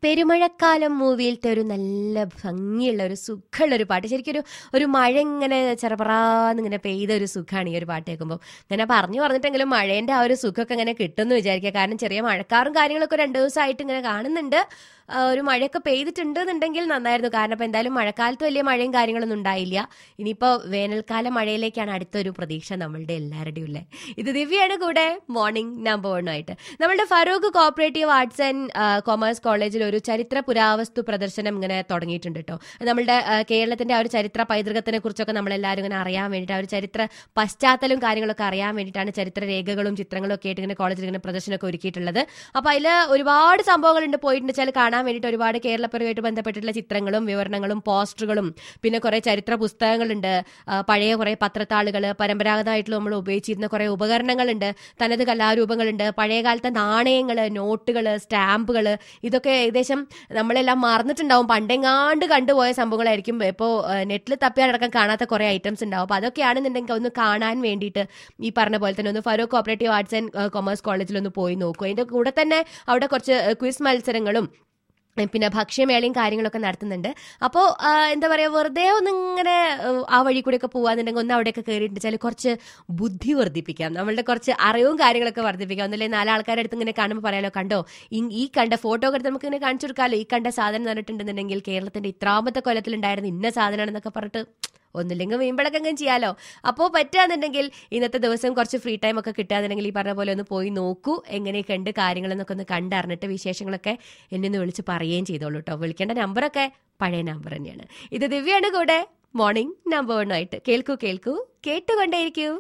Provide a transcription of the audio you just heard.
പെരുമഴക്കാലം മൂവിയിലത്തെ ഒരു നല്ല ഭംഗിയുള്ള ഒരു സുഖമുള്ള ഒരു പാട്ട് ശരിക്കും ഒരു ഒരു മഴ ഇങ്ങനെ ചെറപറാന്ന് ഇങ്ങനെ പെയ്ത ഒരു സുഖമാണ് ഈ ഒരു പാട്ട് കേൾക്കുമ്പോൾ ഇങ്ങനെ പറഞ്ഞു പറഞ്ഞിട്ടെങ്കിലും മഴേന്റെ ആ ഒരു സുഖമൊക്കെ ഇങ്ങനെ കിട്ടുമെന്ന് വിചാരിക്കുക കാരണം ചെറിയ മഴക്കാറും കാര്യങ്ങളൊക്കെ രണ്ട് ദിവസമായിട്ട് ഇങ്ങനെ കാണുന്നുണ്ട് ആ, ഒരു മഴയൊക്കെ പെയ്തിട്ടുണ്ട് എന്നുണ്ടെങ്കിൽ നന്നായിരുന്നു കാരണം ഇപ്പൊ എന്തായാലും മഴക്കാലത്ത് വലിയ മഴയും കാര്യങ്ങളൊന്നും ഉണ്ടായില്ല ഇനിയിപ്പോ വേനൽക്കാല മഴയിലേക്കാണ് അടുത്തൊരു പ്രതീക്ഷ നമ്മളുടെ എല്ലാവരുടെയും ഉള്ളത് ഇത് ദിവ്യയാണ് കൂടെ മോർണിംഗ് നമ്പർ വണ്ണായിട്ട് നമ്മളുടെ Farook cooperative arts and commerce കോളേജിൽ ഒരു ചരിത്ര പുരാവസ്തു പ്രദർശനം ഇങ്ങനെ തുടങ്ങിയിട്ടുണ്ട് കേട്ടോ നമ്മളുടെ ആ, കേരളത്തിന്റെ ആ ഒരു ചരിത്ര പൈതൃകത്തിനെ കുറിച്ചൊക്കെ നമ്മളെല്ലാവരും ഇങ്ങനെ അറിയാൻ വേണ്ടിയിട്ട് ആ ഒരു ചരിത്ര പശ്ചാത്തലവും കാര്യങ്ങളൊക്കെ അറിയാൻ വേണ്ടിയിട്ടാണ് ചരിത്ര രേഖകളും ചിത്രങ്ങളും ഒക്കെ ആയിട്ട് ഇങ്ങനെ കോളേജിൽ ഇങ്ങനെ പ്രദർശനമൊക്കെ ഒരുക്കിയിട്ടുള്ളത് അപ്പൊ അതിൽ ഒരുപാട് സംഭവങ്ങളുണ്ട് പോയിട്ടുണ്ട് വെച്ചാൽ കാണാൻ വേണ്ടിയിട്ട് ഒരുപാട് കേരളപ്പുരമായിട്ട് ബന്ധപ്പെട്ടിട്ടുള്ള ചിത്രങ്ങളും വിവരണങ്ങളും പോസ്റ്ററുകളും പിന്നെ കുറെ ചരിത്ര പുസ്തകങ്ങളുണ്ട് ആ, പഴയ കുറെ പത്രത്താളുകൾ പരമ്പരാഗതമായിട്ടുള്ള നമ്മൾ ഉപയോഗിച്ചിരുന്ന കുറെ ഉപകരണങ്ങളുണ്ട് തനത് കലാരൂപങ്ങളുണ്ട് പഴയ കാലത്തെ നാണയങ്ങൾ നോട്ടുകൾ സ്റ്റാമ്പുകൾ ഇതൊക്കെ ഏകദേശം നമ്മളെല്ലാം മറന്നിട്ടുണ്ടാവും പണ്ടെങ്ങാണ്ട് കണ്ടുപോയ സംഭവങ്ങളായിരിക്കും ഇപ്പോൾ നെറ്റിൽ തപ്പിയാലടക്കം കാണാത്ത കുറെ ഐറ്റംസ് ഉണ്ടാവും അപ്പോൾ അതൊക്കെയാണെന്നുണ്ടെങ്കിൽ ഒന്ന് കാണാൻ വേണ്ടിയിട്ട് ഈ പറഞ്ഞ പോലെ തന്നെ ഒന്ന് Farook cooperative arts and commerce കോളേജിൽ ഒന്ന് പോയി നോക്കൂ അതിന്റെ കൂടെ തന്നെ അവിടെ കുറച്ച് ക്വിസ് മത്സരങ്ങളും ഏ, പിന്നെ ഭക്ഷ്യമേളയും കാര്യങ്ങളൊക്കെ നടത്തുന്നുണ്ട് അപ്പോൾ എന്താ പറയുക വെറുതെ ഒന്ന് ഇങ്ങനെ ഏഹ്, ആ വഴി കൂടെയൊക്കെ പോകാന്നുണ്ടെങ്കിൽ ഒന്ന് അവിടെയൊക്കെ കയറിയിട്ട് വെച്ചാൽ കുറച്ച് ബുദ്ധി വർദ്ധിപ്പിക്കാം നമ്മളുടെ കുറച്ച് അറിവും കാര്യങ്ങളൊക്കെ വർദ്ധിപ്പിക്കാം ഒന്നല്ലേ നാലാൾക്കാരുടെ അടുത്ത് ഇങ്ങനെ കാണുമ്പോൾ പറയാലോ കണ്ടോ ഈ- ഈ കണ്ട ഫോട്ടോ ഒക്കെ എടുത്ത് നമുക്ക് ഇങ്ങനെ കാണിച്ചു കൊടുക്കാമല്ലോ ഈ കണ്ട സാധനം പറഞ്ഞിട്ടുണ്ടെന്നുണ്ടെങ്കിൽ കേരളത്തിന്റെ ഇത്രാമത്തെ കൊല്ലത്തിലുണ്ടായിരുന്ന ഇന്ന സാധനമാണെന്നൊക്കെ പറഞ്ഞിട്ട് ഒന്നില്ലെങ്കിൽ വീമ്പളൊക്കെ അങ്ങനെ ചെയ്യാലോ അപ്പോൾ പറ്റുകയെന്നുണ്ടെങ്കിൽ ഇന്നത്തെ ദിവസം കുറച്ച് ഫ്രീ ടൈം ഒക്കെ കിട്ടുകയാണെന്നുണ്ടെങ്കിൽ ഈ പറഞ്ഞ പോലെ ഒന്ന് പോയി നോക്കൂ എങ്ങനെയൊക്കെ ഉണ്ട് കാര്യങ്ങളെന്നൊക്കെ ഒന്ന് കണ്ടറിഞ്ഞിട്ട് വിശേഷങ്ങളൊക്കെ എന്നെ ഒന്ന് വിളിച്ച് പറയുകയും ചെയ്തോളൂ കേട്ടോ വിളിക്കേണ്ട നമ്പറൊക്കെ പഴയ നമ്പർ തന്നെയാണ് ഇത് ദിവ്യാണ് കൂടെ മോർണിംഗ് നമ്പർ വണ്ണായിട്ട് കേൾക്കൂ കേൾക്കൂ കേട്ടുകൊണ്ടേയിരിക്കൂ